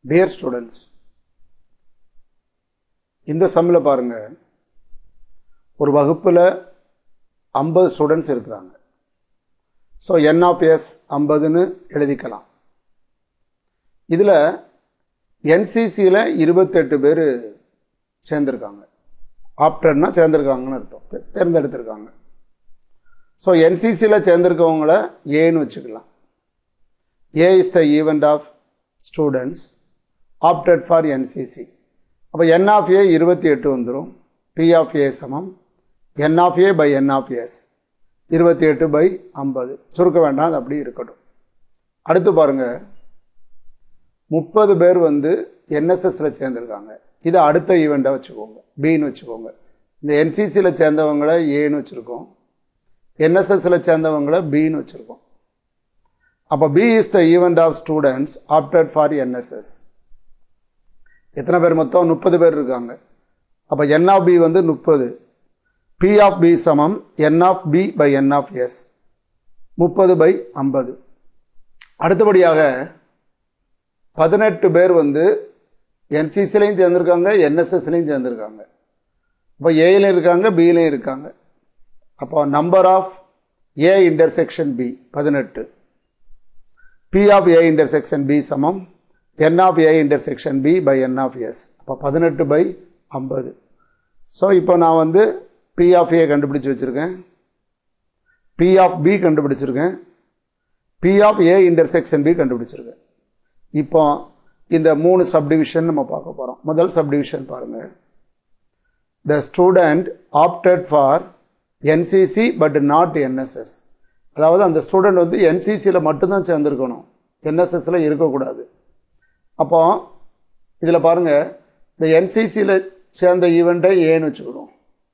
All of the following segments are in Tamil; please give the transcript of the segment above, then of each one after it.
டியர் ஸ்டூடெண்ட்ஸ் இந்த சம்மில் பாருங்க ஒரு வகுப்பில் ஐம்பது ஸ்டூடெண்ட்ஸ் இருக்கிறாங்க ஸோ என் ஆஃப் எஸ் ஐம்பதுன்னு எழுதிக்கலாம் இதில் என்சிசியில் இருபத்தெட்டு பேர் சேர்ந்துருக்காங்க ஆப்டர்னா சேர்ந்துருக்காங்கன்னு அர்த்தம் தே- தேர்ந்தெடுத்திருக்காங்க ஸோ என்சிசியில் சேர்ந்துருக்கவங்கள ஏன்னு வச்சுக்கலாம் A is the event of students opted for NCC அப்போ என் ஆஃப் ஏ இருபத்தி எட்டு வந்துடும் பி ஆஃப் ஏ சமம் N of A by N of S இருபத்தி எட்டு பை ஐம்பது சுருக்க வேண்டாம் அது அப்படி இருக்கட்டும் அடுத்து பாருங்கள் முப்பது பேர் வந்து என்எஸ்எஸ்ல சேர்ந்துருக்காங்க இதை அடுத்த ஈவெண்ட்டாக வச்சுக்கோங்க பின்னு வச்சுக்கோங்க இந்த என்சிசியில் சேர்ந்தவங்கள ஏன்னு வச்சுருக்கோம் என்எஸ்எஸ்ல சேர்ந்தவங்கள பின்னு வச்சுருக்கோம் அப்போ B is the event of students opted for NSS எத்தனை பேர் மொத்தம் முப்பது பேர் இருக்காங்க அப்போ என் ஆஃப் பி வந்து முப்பது பி ஆஃப் பி சமம் N of B by N of S முப்பது பை ஐம்பது அடுத்தபடியாக பதினெட்டு பேர் வந்து என்சிசிலையும் சேர்ந்துருக்காங்க என்எஸ்எஸ்லையும் சேர்ந்துருக்காங்க இப்போ ஏலையும் இருக்காங்க பிலையும் இருக்காங்க அப்போ number of A intersection B பதினெட்டு P of A intersection B சமம் N of A intersection B by N of S அப்போ பதினெட்டு பை ஐம்பது ஸோ இப்போ நான் வந்து பி ஆஃப் ஏ கண்டுபிடிச்சு வச்சுருக்கேன் பி ஆஃப் பி கண்டுபிடிச்சிருக்கேன் P of A intersection B கண்டுபிடிச்சிருக்கேன் இப்போ இந்த மூணு சப்டிவிஷன் நம்ம பார்க்க போகிறோம் முதல் சப்டிவிஷன் பாருங்கள் the student opted for NCC but not NSS அதாவது அந்த ஸ்டூடெண்ட் வந்து என்சிசியில் மட்டும்தான் சேர்ந்துருக்கணும் என்எஸ்எஸ்ல இருக்கக்கூடாது அப்போ இதில் பாருங்கள் இந்த என்சிசியில் சேர்ந்த ஈவெண்ட்டை ஏன்னு வச்சுக்கணும்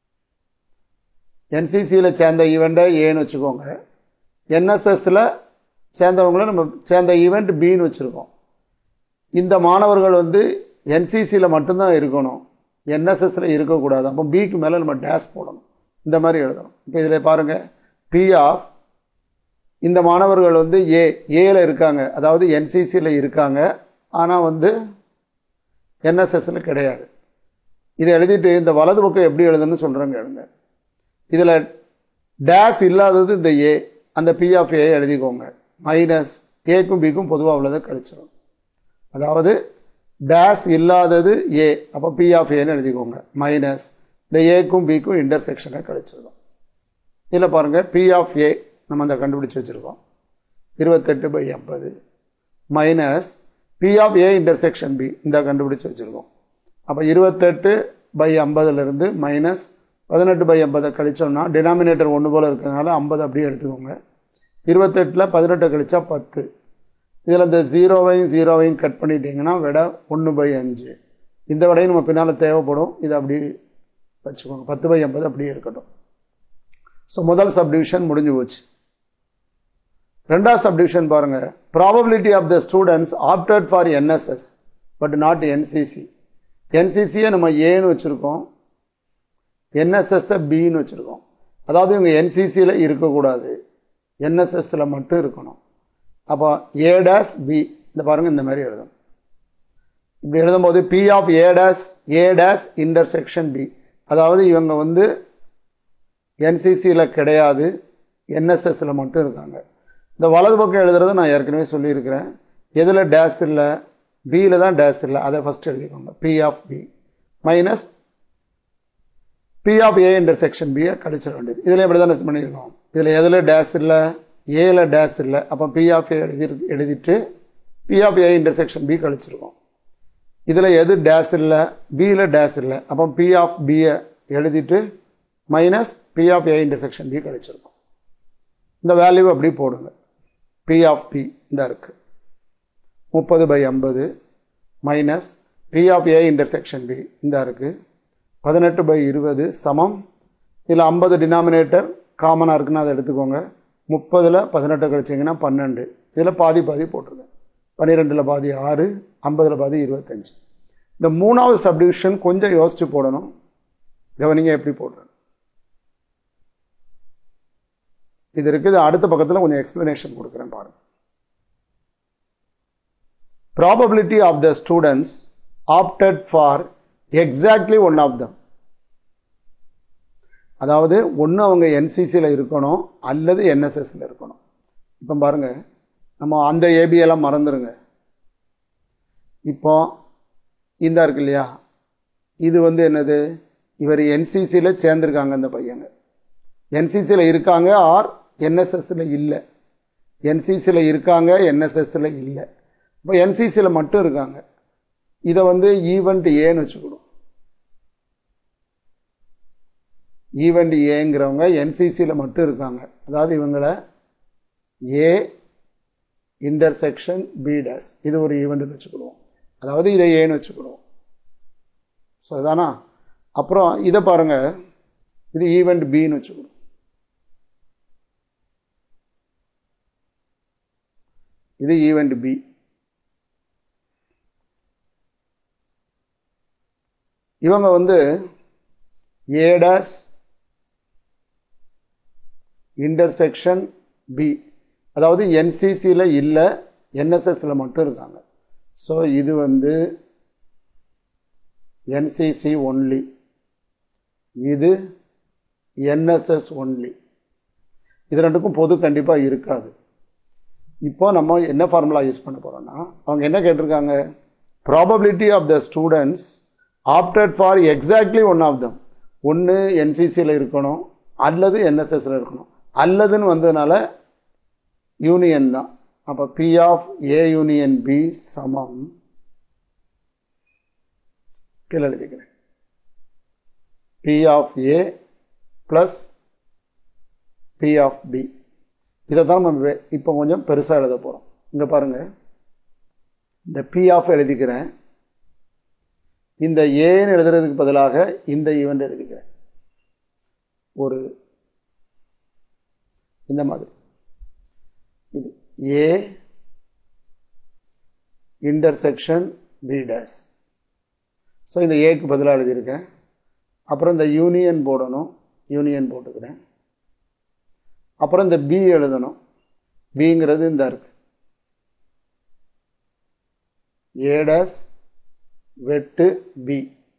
என்சிசியில் சேர்ந்த ஈவெண்ட்டை ஏன்னு வச்சுக்கோங்க என்எஸ்எஸ்ல சேர்ந்தவங்கள நம்ம சேர்ந்த ஈவெண்ட் பின்னு வச்சுருக்கோம் இந்த மாணவர்கள் வந்து என்சிசியில் மட்டும்தான் இருக்கணும் என்எஸ்எஸ்ல இருக்கக்கூடாது அப்போ பிக்கு மேலே நம்ம டேஷ் போடணும் இந்த மாதிரி எழுதணும் இப்போ இதில் பாருங்கள் பி ஆஃப் இந்த மாணவர்கள் வந்து ஏ ஏல இருக்காங்க அதாவது என்சிசியில் இருக்காங்க ஆனால் வந்து என்எஸ்எஸ்ல கிடையாது இதை எழுதிட்டு இந்த வலது பக்கம் எப்படி எழுதுன்னு சொல்கிறேங்க எழுங்க இதில் டேஷ் இல்லாதது இந்த ஏ அந்த பி ஆஃப் ஏ எழுதிக்கோங்க மைனஸ் ஏக்கும் பிக்கும் பொதுவாக உள்ளதை கழிச்சிடும் அதாவது டேஷ் இல்லாதது ஏ அப்போ பி ஆஃப் ஏன்னு எழுதிக்கோங்க மைனஸ் இந்த ஏக்கும் பிக்கும் இன்டர்செக்ஷனை கழிச்சிடும் இதில் பாருங்கள் பி ஆஃப் ஏ நம்ம அந்த கண்டுபிடிச்சி வச்சுருக்கோம் இருபத்தெட்டு பை ஐம்பது minus P of A intersection B இந்த கண்டுபிடிச்சி வச்சுருக்கோம் அப்போ இருபத்தெட்டு பை ஐம்பதுலேருந்து மைனஸ் பதினெட்டு பை ஐம்பதை கழிச்சோம்னா டினாமினேட்டர் ஒன்று போல் இருக்கிறதுனால ஐம்பது அப்படியே எடுத்துக்கோங்க இருபத்தெட்டில் பதினெட்டை கழிச்சா பத்து இதில் இந்த ஜீரோவையும் ஜீரோவையும் கட் பண்ணிட்டீங்கன்னா விட ஒன்று பை அஞ்சு இந்த விடையும் நம்ம பின்னால் தேவைப்படும் இதை அப்படி வச்சுக்கோங்க பத்து பை ஐம்பது அப்படியே இருக்கட்டும் ஸோ முதல் சப்டிவிஷன் முடிஞ்சு போச்சு ரெண்டாவது சப்டிவிஷன் பாருங்க probability of the students opted for NSS but not NCC என்சிசியை நம்ம ஏன்னு வச்சுருக்கோம் என்எஸ்எஸ்ஸை பின்னு வச்சுருக்கோம் அதாவது இவங்க என்சிசியில் இருக்கக்கூடாது என்எஸ்எஸ்ல மட்டும் இருக்கணும் அப்போ ஏ டேஸ் பி இந்த பாருங்கள் இந்த மாதிரி எழுதணும் இப்படி எழுதும்போது P of A dash A dash intersection B அதாவது இவங்க வந்து என்சிசியில் கிடையாது என்எஸ்எஸ்ல மட்டும் இருக்காங்க இந்த வலது பக்கம் எழுதுறதை நான் ஏற்கனவே சொல்லியிருக்கிறேன் எதில் டேஸ் இல்லை பியில் தான் டேஸ் இல்லை அதை ஃபஸ்ட் எழுதிக்கோங்க P of B minus P of A intersection பியை கழிச்சிட வேண்டியது இதில் எப்படி தானே பண்ணியிருக்கோம் இதில் எதில் டேஸ் இல்லை ஏல டேஸ் இல்லை அப்போ பி ஆஃப் ஏ எழுதி எழுதிட்டு P of A intersection B கழிச்சிருக்கோம் இதில் எது டேஸ் இல்லை பியில் டேஸ் இல்லை அப்போ பி ஆஃப் பியை எழுதிட்டு minus P of A intersection B கழிச்சிருக்கோம் இந்த வேல்யூ அப்படி போடுங்க பி ஆஃப் பி இந்த இருக்குது முப்பது பை ஐம்பது minus P of A intersection B இந்த இருக்குது பதினெட்டு பை இருபது சமம் இதில் ஐம்பது டினாமினேட்டர் காமனாக இருக்குன்னு அதை எடுத்துக்கோங்க முப்பதில் பதினெட்டு கழிச்சிங்கன்னா பன்னெண்டு இதில் பாதி பாதி போட்டுருங்க பன்னிரெண்டில் பாதி ஆறு ஐம்பதில் பாதி இருபத்தஞ்சி இந்த மூணாவது சப்டிவிஷன் கொஞ்சம் யோசித்து போடணும் கவனிங்க எப்படி போடுறேன் இது இருக்குது அடுத்த பக்கத்தில் கொஞ்சம் எக்ஸ்ப்ளனேஷன் கொடுக்குறேன் பாருங்கள் probability of the students opted for exactly one of them அதாவது ஒன்று அவங்க என்சிசியில் இருக்கணும் அல்லது என்எஸ்எஸ்ல இருக்கணும் இப்போ பாருங்கள் நம்ம அந்த ஏபியெல்லாம் மறந்துடுங்க இப்போ இந்த இருக்கு இல்லையா இது வந்து என்னது இவர் என்சிசியில் சேர்ந்துருக்காங்க இந்த பையங்க என்சிசியில் இருக்காங்க ஆர் என்எஸ்எஸ்ல இல்லை என்சிசியில் இருக்காங்க என்எஸ்எஸ்ல இல்லை இப்போ என்சிசியில் மட்டும் இருக்காங்க இதை வந்து ஈவெண்ட் ஏன்னு வச்சுக்கணும் ஈவெண்ட் ஏங்கிறவங்க என்சிசியில் மட்டும் இருக்காங்க அதாவது இவங்களை ஏ இன்டர்செக்ஷன் பி டேஸ் இது ஒரு ஈவெண்ட்னு வச்சுக்கிடுவோம் அதாவது இதை ஏன்னு வச்சுக்கிடுவோம் ஸோ இதானா அப்புறம் இதை பாருங்கள் இது ஈவெண்ட் பின்னு வச்சுக்கணும் இது ஈவெண்ட் பி இவங்க வந்து ஏடாஸ் இன்டர்செக்ஷன் பி அதாவது என்சிசியில் இல்லை என்எஸ்எஸ்ல மட்டும் இருக்காங்க ஸோ இது வந்து என்சிசி ஒன்லி இது என்எஸ்எஸ் ஒன்லி இது ரெண்டுக்கும் பொது கண்டிப்பாக இருக்காது இப்போ நம்ம என்ன ஃபார்முலா யூஸ் பண்ண போகிறோம்னா அவங்க என்ன கேட்டிருக்காங்க probability of the students opted for exactly one of them ஒன்று என்சிசியில் இருக்கணும் அல்லது என்எஸ்எஸ்ல இருக்கணும் அல்லதுன்னு வந்ததுனால யூனியன் தான் அப்போ P of A union B சமம் கீழே எழுதிக்கிறேன் P of A plus P of B இதை தான் நம்ம வே- இப்போ கொஞ்சம் பெருசாக எழுத போகிறோம் இங்கே பாருங்கள் இந்த பி ஆஃப் எழுதிக்கிறேன் இந்த ஏன்னு எழுதுறதுக்கு பதிலாக இந்த ஈவெண்ட் எழுதிக்கிறேன் ஒரு இந்த மாதிரி இது A intersection B dash so இந்த ஏக்கு பதிலாக எழுதியிருக்கேன் அப்புறம் இந்த யூனியன் போடணும் யூனியன் போட்டுக்கிறேன் அப்புறம் இந்த பி எழுதணும் பிங்கிறது இந்த இருக்கு ஏ டேஸ் வெட்டு பி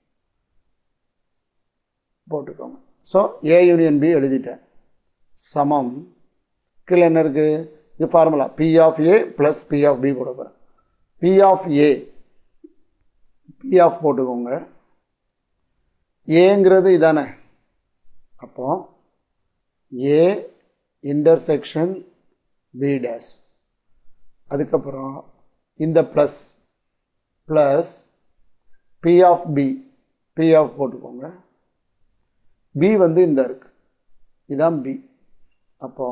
போட்டுக்கோங்க ஸோ ஏ யூனியன் பி எழுதிட்டேன் சமம் கீழே என்ன இருக்கு இது formula P of A plus P of B போட போகிறேன் P of A P of போட்டுக்கோங்க ஏங்கிறது இதானே அப்போ ஏ இன்டர்செக்ஷன் பி டேஸ் அதுக்கப்புறம் இந்த plus plus P of B P of போட்டுக்கோங்க பி வந்து இந்த இருக்கு இதான் பி அப்போ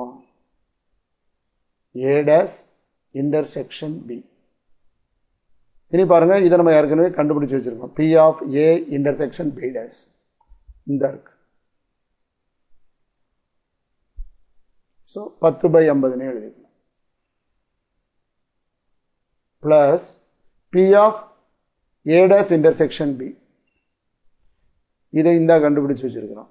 ஏ டேஸ் இன்டர்செக்ஷன் பி இனி பாருங்க இதை நம்ம ஏற்கனவே கண்டுபிடிச்சு வச்சிருக்கோம் P of A intersection B dash இந்த இருக்கு ஸோ பத்து பை ஐம்பதுன்னு எழுதிக்கலாம் plus P of A dash intersection B இதை இந்த கண்டுபிடிச்சு வச்சிருக்கிறோம்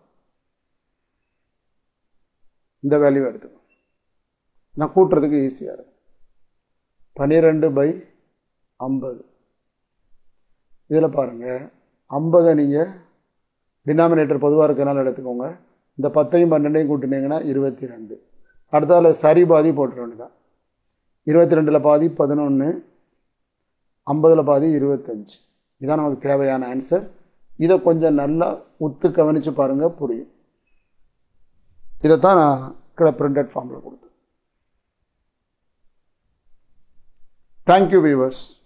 இந்த வேல்யூ எடுத்துக்கோ நான் கூட்டுறதுக்கு ஈஸியாக இருக்கும் பன்னிரெண்டு பை ஐம்பது இதில் பாருங்கள் ஐம்பதை நீங்கள் டினாமினேட்டர் பொதுவாக இருக்கனால எடுத்துக்கோங்க இந்த பத்தையும் பன்னெண்டையும் கூட்டினீங்கன்னா இருபத்தி ரெண்டு அடுத்தால சரி பாதி போட்டுற வேண்டியதான் இருபத்தி ரெண்டில் பாதி பதினொன்று ஐம்பதில் பாதி இருபத்தஞ்சு இதான் நமக்கு தேவையான ஆன்சர் இதை கொஞ்சம் நல்லா உத்து கவனித்து பாருங்கள் புரியும் இதைத்தான் நான் கீழே பிரிண்டட் ஃபார்மில் கொடுத்தேன் தேங்க்யூ வியூவர்ஸ்